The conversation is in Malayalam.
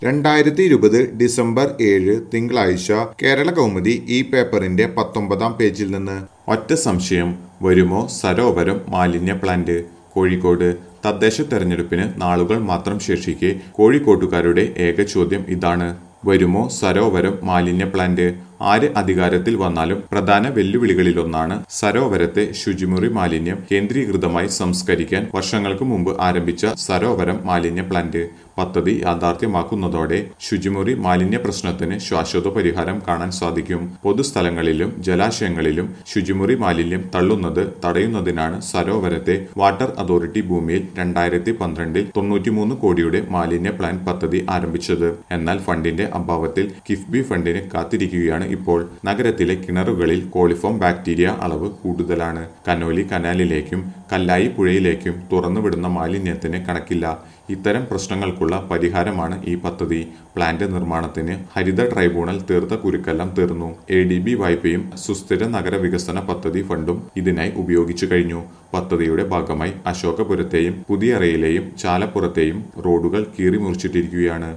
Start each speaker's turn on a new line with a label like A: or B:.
A: രണ്ടായിരത്തി ഇരുപത് ഡിസംബർ ഏഴ് തിങ്കളാഴ്ച കേരള കൗമുദി ഈ പേപ്പറിന്റെ പത്തൊമ്പതാം പേജിൽ നിന്ന് ഒറ്റ സംശയം വരുമോ സരോവരം മാലിന്യ പ്ലാന്റ് കോഴിക്കോട് തദ്ദേശ തെരഞ്ഞെടുപ്പിന് നാളുകൾ മാത്രം ശേഷിക്കെ കോഴിക്കോട്ടുകാരുടെ ഏക ചോദ്യം ഇതാണ് വരുമോ സരോവരം മാലിന്യ പ്ലാന്റ് ആര് അധികാരത്തിൽ വന്നാലും പ്രധാന വെല്ലുവിളികളിലൊന്നാണ് സരോവരത്തെ ശുചിമുറി മാലിന്യം കേന്ദ്രീകൃതമായി സംസ്കരിക്കാൻ വർഷങ്ങൾക്ക് മുമ്പ് ആരംഭിച്ച സരോവരം മാലിന്യ പ്ലാന്റ് പദ്ധതി യാഥാർത്ഥ്യമാക്കുന്നതോടെ ശുചിമുറി മാലിന്യ പ്രശ്നത്തിന് ശാശ്വത പരിഹാരം കാണാൻ സാധിക്കും പൊതുസ്ഥലങ്ങളിലും ജലാശയങ്ങളിലും ശുചിമുറി മാലിന്യം തള്ളുന്നത് തടയുന്നതിനാണ് സരോവരത്തെ വാട്ടർ അതോറിറ്റി ഭൂമിയിൽ രണ്ടായിരത്തി പന്ത്രണ്ടിൽ തൊണ്ണൂറ്റിമൂന്ന് കോടിയുടെ മാലിന്യ പ്ലാൻ പദ്ധതി ആരംഭിച്ചത് എന്നാൽ ഫണ്ടിന്റെ അഭാവത്തിൽ കിഫ്ബി ഫണ്ടിന് കാത്തിരിക്കുകയാണ് ഇപ്പോൾ നഗരത്തിലെ കിണറുകളിൽ കോളിഫോം ബാക്ടീരിയ അളവ് കൂടുതലാണ് കനോലി കനാലിലേക്കും കല്ലായി പുഴയിലേക്കും തുറന്നുവിടുന്ന മാലിന്യത്തിന് കണക്കില്ല ഇത്തരം പ്രശ്നങ്ങൾക്കുള്ള പരിഹാരമാണ് ഈ പദ്ധതി പ്ലാന്റ് നിർമ്മാണത്തിന് ഹരിത ട്രൈബ്യൂണൽ തീർത്ത കുരുക്കെല്ലാം തീർന്നു എ ഡി ബി വായ്പയും സുസ്ഥിര നഗര വികസന പദ്ധതി ഫണ്ടും ഇതിനായി ഉപയോഗിച്ചു കഴിഞ്ഞു പദ്ധതിയുടെ ഭാഗമായി അശോകപുരത്തെയും പുതിയറയിലെയും ചാലപ്പുറത്തെയും റോഡുകൾ കീറി മുറിച്ചിട്ടിരിക്കുകയാണ്